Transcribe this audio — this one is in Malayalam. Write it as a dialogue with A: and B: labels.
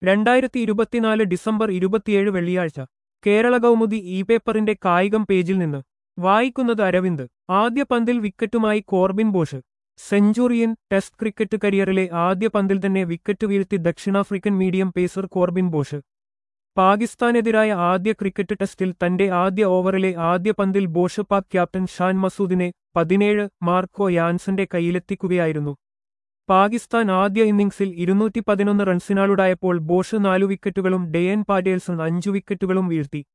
A: രണ്ടായിരത്തി ഇരുപത്തിനാല് ഡിസംബർ ഇരുപത്തിയേഴ് വെള്ളിയാഴ്ച കേരള കൗമുദി ഇ പേപ്പറിന്റെ കായികം പേജിൽ നിന്ന് വായിക്കുന്നത് അരവിന്ദ് ആദ്യ പന്തിൽ വിക്കറ്റുമായി Corbin Bosch Centurion test cricket കരിയറിലെ ആദ്യ പന്തിൽ തന്നെ വിക്കറ്റ് വീഴ്ത്തി ദക്ഷിണാഫ്രിക്കൻ മീഡിയം പേസർ കോർബിൻ ബോഷ് പാകിസ്ഥാനെതിരായ ആദ്യ ക്രിക്കറ്റ് ടെസ്റ്റിൽ തന്റെ ആദ്യ ഓവറിലെ ആദ്യ പന്തിൽ ബോഷ് പാക് ക്യാപ്റ്റൻ ഷാൻ മസൂദിനെ പതിനേഴ് മാർക്കോ യാൻസന്റെ കയ്യിലെത്തിക്കുകയായിരുന്നു പാകിസ്ഥാൻ ആദ്യ ഇന്നിംഗ്സിൽ ഇരുന്നൂറ്റി പതിനൊന്ന് റൺസിനാളുടായപ്പോൾ ബോഷ് നാലു വിക്കറ്റുകളും ഡെയൻ പാറ്റേൽസൺ അഞ്ചു വിക്കറ്റുകളും വീഴ്ത്തി